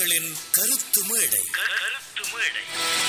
உங்களின் கருத்து மேடை கருத்து மேடை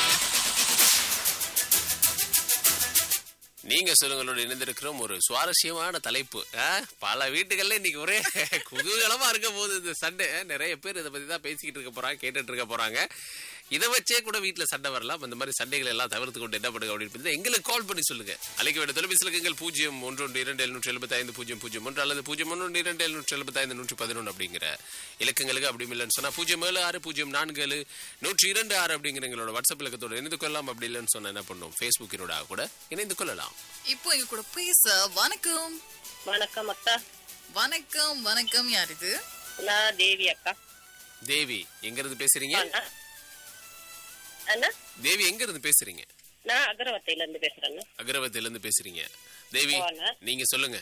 நீங்க சொல்லுங்களோட இணைந்திருக்கிறோம் ஒரு சுவாரஸ்யமான தலைப்பு ஆ? பல வீட்டுகள்ல இன்னைக்கு ஒரே குதூகலமா இருக்க போகுது இந்த சண்டை நிறைய பேர் இதை பத்தி தான் பேசிக்கிட்டு இருக்க போறாங்க கேட்டுட்டு இருக்க போறாங்க இதை வச்சே கூட வீட்டுல சண்டை வரலாம் அந்த மாதிரி சண்டைகளை எல்லாம் தவிர்த்து கொண்டு என்ன பண்ணுங்க அப்படின்னு சொல்லி எங்களுக்கு கால் பண்ணி சொல்லுங்க அழைக்க வேண்டிய தொலைபேசி இலக்கங்கள் பூஜ்ஜியம் ஒன்று ஒன்று இரண்டு எழுநூற்றி எழுபத்தி ஐந்து பூஜ்ஜியம் பூஜ்ஜியம் ஒன்று அல்லது பூஜ்ஜியம் ஒன்று ஒன்று இரண்டு எழுநூற்றி எழுபத்தி ஐந்து நூற்றி பதினொன்று அப்படிங்கிற இலக்கங்களுக்கு அப்படி இல்லைன்னு சொன்னா பூஜ்ஜியம் ஏழு ஆறு பூஜ்ஜியம் நான்கு ஏழு நூற்றி இரண்டு ஆறு அப்படிங்கிற எங்களோட வாட்ஸ்அப் இலக்கத்தோட இணைந்து கொள்ளலாம் அப்படி இல்லைன்னு சொன்னா என்ன பண்ணும் ஃபேஸ்புக்கினோட கூட இணைந்து கொள்ளலாம் இப்போ எங்க கூட பேச வணக்கம் வணக்கம் அக்கா வணக்கம் வணக்கம் யார் இது நான் தேவி அக்கா தேவி எங்க இருந்து பேசுறீங்க அண்ணா அண்ணா தேவி எங்க இருந்து பேசுறீங்க நான் அகரவத்தையில இருந்து பேசுறேன் அகரவத்தில இருந்து பேசுறீங்க தேவி ஓ, அண்ணா. நீங்க சொல்லுங்க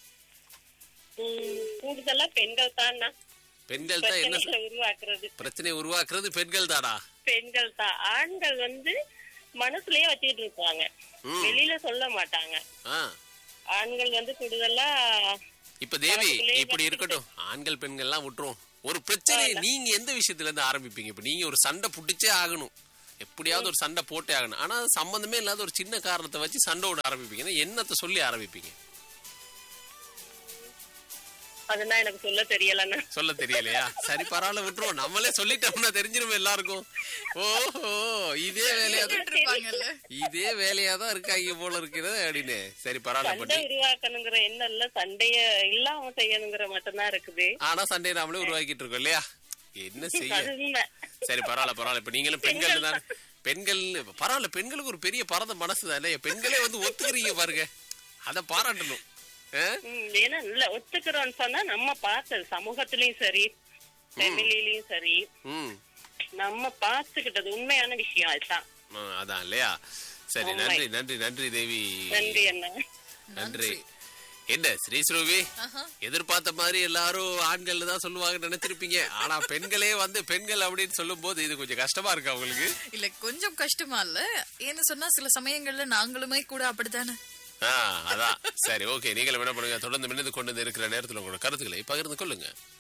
உம், கூடுதலா பெண்கள் தான் பெண்கள் தான் என்ன பிரச்சனைகளை உருவாக்குறது பிரச்சனை உருவாக்குறது பெண்கள் தானா பெண்கள் தான் ஆண்கள் வந்து மனசுலயே வச்சுக்கிட்டு இருப்பாங்க ம். வெளியில சொல்ல மாட்டாங்க ஆ ஆண்கள் வந்து கூடுதலா இப்ப தேவி மனசுக்குள்ளேயே இப்படி இருக்கட்டும் ஆண்கள் பெண்கள் எல்லாம் விட்டுரும் ஒரு பிரச்சனை நீங்க எந்த விஷயத்துல இருந்து ஆரம்பிப்பீங்க இப்ப நீங்க ஒரு சண்டை புடிச்சே ஆகணும் எப்படியாவது ஒரு சண்டை போட்டே ஆகணும் ஆனா அது சம்பந்தமே இல்லாத ஒரு சின்ன காரணத்தை வச்சு சண்டை விட ஆரம்பிப்பீங்கன்னா என்னத்தை சொல்லி ஆரம்பிப்பீங்க அதுதான் எனக்கு சொல்ல தெரியலண்ணா சொல்ல தெரியலையா சரி பரவாயில்ல விட்டுருவோம் நம்மளே சொல்லிட்டோம்னா தெரிஞ்சிரும் எல்லாருக்கும் ஓஹோ இதே வேலையா தான் கேட்டுட்டு இருப்பாங்கல்ல இதே வேலையா தான் இருக்காங்க போல இருக்குது அப்படின்னு சரி பரவாயில்ல சண்டை பண்ணி உருவாக்கணுங்கிற எண்ணம் இல்ல சண்டைய இல்லாம செய்யணுங்கிற மட்டும்தான் இருக்குது ஆனா சண்டையை நாமளே உருவாக்கிட்டு இருக்கோம் இல்லையா என்ன செய்ய அது உண்மை சரி பரவாயில்ல பரவாயில்ல இப்ப நீங்களும் பெண்கள் தான் பெண்கள் பரவாயில்ல பெண்களுக்கு ஒரு பெரிய பரந்த மனசு தானே பெண்களே வந்து ஒத்துக்கிறீங்க பாருங்க அத பாராட்டணும் ஆ? ம், ஏன்னா இல்ல ஒத்துக்கிறோம்னு சொன்னா நம்ம பார்த்தது சமூகத்திலயும் சரி ஃபேமிலிலயும் சரி ம் நம்ம பார்த்துக்கிட்டது உண்மையான விஷயம் அதுதான் ஆ, அதான் இல்லையா சரி உண்மை. நன்றி நன்றி நன்றி தேவி நன்றி அண்ணா நன்றி என்ன ஸ்ரீ ஸ்ரூவி ஆஹா. எதிர்பார்த்த மாதிரி எல்லாரும் ஆண்கள் தான் சொல்லுவாங்கன்னு நினைச்சிருப்பீங்க ஆனா பெண்களே வந்து பெண்கள் அப்படின்னு சொல்லும் போது இது கொஞ்சம் கஷ்டமா இருக்கு அவங்களுக்கு இல்ல கொஞ்சம் கஷ்டமா இல்ல ஏன்னு சொன்னா சில சமயங்கள்ல நாங்களுமே கூட அப்படித்தானே ஆ அதான் சரி ஓகே நீங்களும் என்ன பண்ணுங்க தொடர்ந்து மின்னது கொண்டு வந்து இருக்கிற நேரத்தில் உங்களோட கருத்துக்களை பகிர்ந்து கொள்ளுங்க